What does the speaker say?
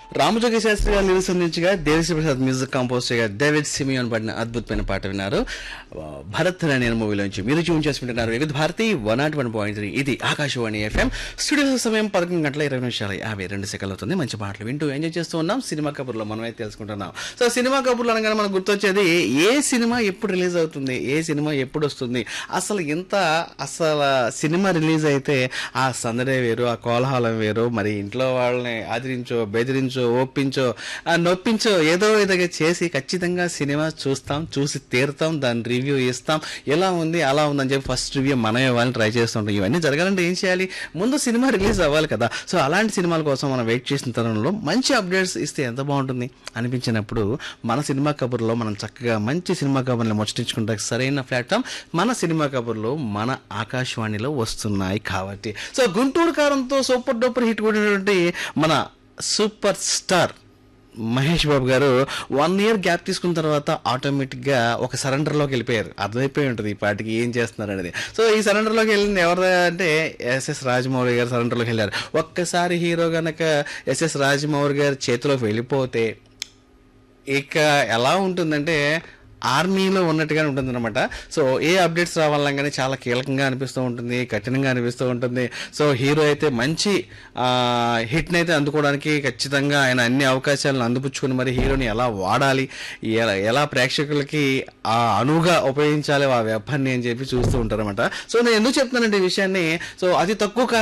రామజోగి శాస్త్రి గారు లిరిక్స్ అందించగా Devisri Prasad music compose చేయగా డేవిడ్ సిమియోన్ పడిన అద్భుతమైన పాట విన్నారు ఆ, భరత్ అనే మూవీలోంచి మీరు ట్యూన్ చేసుకుంటున్నారు Vividh Bharati one not one point three ఇది ఆకాశవాణి ఎఫ్ఎం స్టూడియో సమయం పదకొండు గంటల ఇరవై నిమిషాలు యాభై రెండు సెకండ్లు అవుతుంది మంచి పాటలు వింటూ ఎంజాయ్ చేస్తూ ఉన్నాం సినిమా కబుర్లో మనం అయితే తెలుసుకుంటున్నాం సో సినిమా కబుర్లు అనగానే మనకు గుర్తొచ్చేది ఏ సినిమా ఎప్పుడు రిలీజ్ అవుతుంది ఏ సినిమా ఎప్పుడు వస్తుంది అసలు ఇంత అసలు సినిమా రిలీజ్ అయితే ఆ సందడే వేరు ఆ కోలాహలం వేరు మరి ఇంట్లో వాళ్ళని ఆదరించో బెదిరించో ఒప్పించో ఆ నొప్పించో ఏదో విధంగా చేసి ఖచ్చితంగా సినిమా చూస్తాం చూసి తీరుతాం దాని రివ్యూ ఇస్తాం ఎలా ఉంది అలా ఉందని చెప్పి ఫస్ట్ రివ్యూ మనం ఇవ్వాలని ట్రై చేస్తుంటాం ఇవన్నీ జరగాలంటే ఏం చేయాలి ముందు సినిమా రిలీజ్ అవ్వాలి కదా సో అలాంటి సినిమాల కోసం మనం వెయిట్ చేసిన తరుణంలో మంచి అప్డేట్స్ ఇస్తే ఎంత బాగుంటుంది అనిపించినప్పుడు మన సినిమా కబుర్లో మనం చక్కగా మంచి సినిమా కబుర్ని ముచ్చటించుకుంటే సరైన ప్లాట్ఫామ్ మన సినిమా కబుర్లు మన ఆకాశవాణిలో వస్తున్నాయి కాబట్టి సో గుంటూరు కారంతో సూపర్ డూపర్ హిట్ కొట్టినటువంటి మన సూపర్ స్టార్ మహేష్ బాబు గారు వన్ ఇయర్ గ్యాప్ తీసుకున్న తర్వాత ఆటోమేటిక్గా ఒక సరెండర్లోకి వెళ్ళిపోయారు అర్థమైపోయి ఉంటుంది ఈ పాటికి ఏం చేస్తున్నారు అనేది సో ఈ సరెండర్లోకి వెళ్ళింది ఎవరు అంటే ఎస్ఎస్ రాజమౌళి గారు సరెండర్లోకి వెళ్ళారు ఒక్కసారి హీరో గనక ఎస్ఎస్ రాజమౌళి గారి చేతిలోకి వెళ్ళిపోతే ఇక ఎలా ఉంటుందంటే ఆర్మీలో ఉన్నట్టుగానే ఉంటుంది అనమాట సో ఏ అప్డేట్స్ రావాలనగానే చాలా కీలకంగా అనిపిస్తూ ఉంటుంది కఠినంగా అనిపిస్తూ ఉంటుంది సో హీరో అయితే మంచి ఆ, హిట్ని అయితే అందుకోవడానికి ఖచ్చితంగా ఆయన అన్ని అవకాశాలను అందిపుచ్చుకుని మరి హీరోని ఎలా వాడాలి ఎలా ఎలా ప్రేక్షకులకి ఆ అనువుగా ఉపయోగించాలి ఆ వెపన్ని అని చెప్పి చూస్తూ ఉంటారన్నమాట సో నేను ఎందుకు చెప్తున్నానంటే ఈ విషయాన్ని సో అతి తక్కువ కాలం